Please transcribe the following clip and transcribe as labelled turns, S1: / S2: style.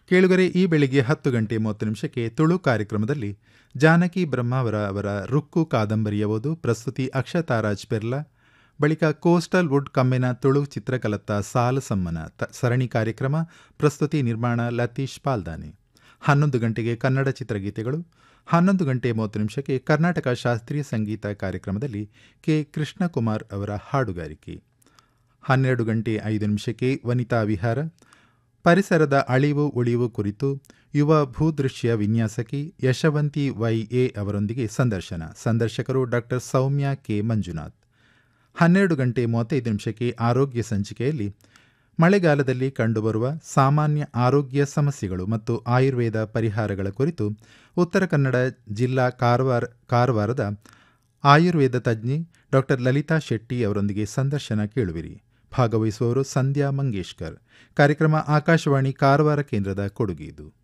S1: ಕೇಳುಗರೆ ಈ ಬೆಳಿಗ್ಗೆ ಹತ್ತು ಗಂಟೆ ಮೂವತ್ತು ನಿಮಿಷಕ್ಕೆ ತುಳು ಕಾರ್ಯಕ್ರಮದಲ್ಲಿ ಜಾನಕಿ ಬ್ರಹ್ಮಾವರ ಅವರ ರುಕ್ಕು ಕಾದಂಬರಿಯ ಓದು ಪ್ರಸ್ತುತಿ ಅಕ್ಷತಾರಾಜ್ ಪೆರ್ಲಾ ಬಳಿಕ ಕೋಸ್ಟಲ್ ವುಡ್ ಕಮ್ಮಿನ ತುಳು ಚಿತ್ರಕಲತ್ತ ಸಾಲ ಸಮ್ಮನ ತ ಸರಣಿ ಕಾರ್ಯಕ್ರಮ ಪ್ರಸ್ತುತಿ ನಿರ್ಮಾಣ ಲತೀಶ್ ಪಾಲ್ದಾನೆ ಹನ್ನೊಂದು ಗಂಟೆಗೆ ಕನ್ನಡ ಚಿತ್ರಗೀತೆಗಳು ಹನ್ನೊಂದು ಗಂಟೆ ಮೂವತ್ತು ನಿಮಿಷಕ್ಕೆ ಕರ್ನಾಟಕ ಶಾಸ್ತ್ರೀಯ ಸಂಗೀತ ಕಾರ್ಯಕ್ರಮದಲ್ಲಿ ಕೆ ಕೃಷ್ಣಕುಮಾರ್ ಅವರ ಹಾಡುಗಾರಿಕೆ ಹನ್ನೆರಡು ಗಂಟೆ ಐದು ನಿಮಿಷಕ್ಕೆ ವನಿತಾ ವಿಹಾರ ಪರಿಸರದ ಅಳಿವು ಉಳಿವು ಕುರಿತು ಯುವ ಭೂದೃಶ್ಯ ವಿನ್ಯಾಸಕಿ ಯಶವಂತಿ ವೈ ಎ ಅವರೊಂದಿಗೆ ಸಂದರ್ಶನ ಸಂದರ್ಶಕರು ಡಾಕ್ಟರ್ ಸೌಮ್ಯ ಕೆ ಮಂಜುನಾಥ್ ಹನ್ನೆರಡು ಗಂಟೆ ಮೂವತ್ತೈದು ನಿಮಿಷಕ್ಕೆ ಆರೋಗ್ಯ ಸಂಚಿಕೆಯಲ್ಲಿ ಮಳೆಗಾಲದಲ್ಲಿ ಕಂಡುಬರುವ ಸಾಮಾನ್ಯ ಆರೋಗ್ಯ ಸಮಸ್ಯೆಗಳು ಮತ್ತು ಆಯುರ್ವೇದ ಪರಿಹಾರಗಳ ಕುರಿತು ಉತ್ತರ ಕನ್ನಡ ಜಿಲ್ಲಾ ಕಾರವಾರ ಕಾರವಾರದ ಆಯುರ್ವೇದ ತಜ್ಞೆ ಡಾಕ್ಟರ್ ಲಲಿತಾ ಶೆಟ್ಟಿ ಅವರೊಂದಿಗೆ ಸಂದರ್ಶನ ಕೇಳುವಿರಿ ಭಾಗವಹಿಸುವವರು ಸಂಧ್ಯಾ ಮಂಗೇಶ್ಕರ್ ಕಾರ್ಯಕ್ರಮ ಆಕಾಶವಾಣಿ ಕಾರವಾರ ಕೇಂದ್ರದ ಕೊಡುಗೆ ಇದು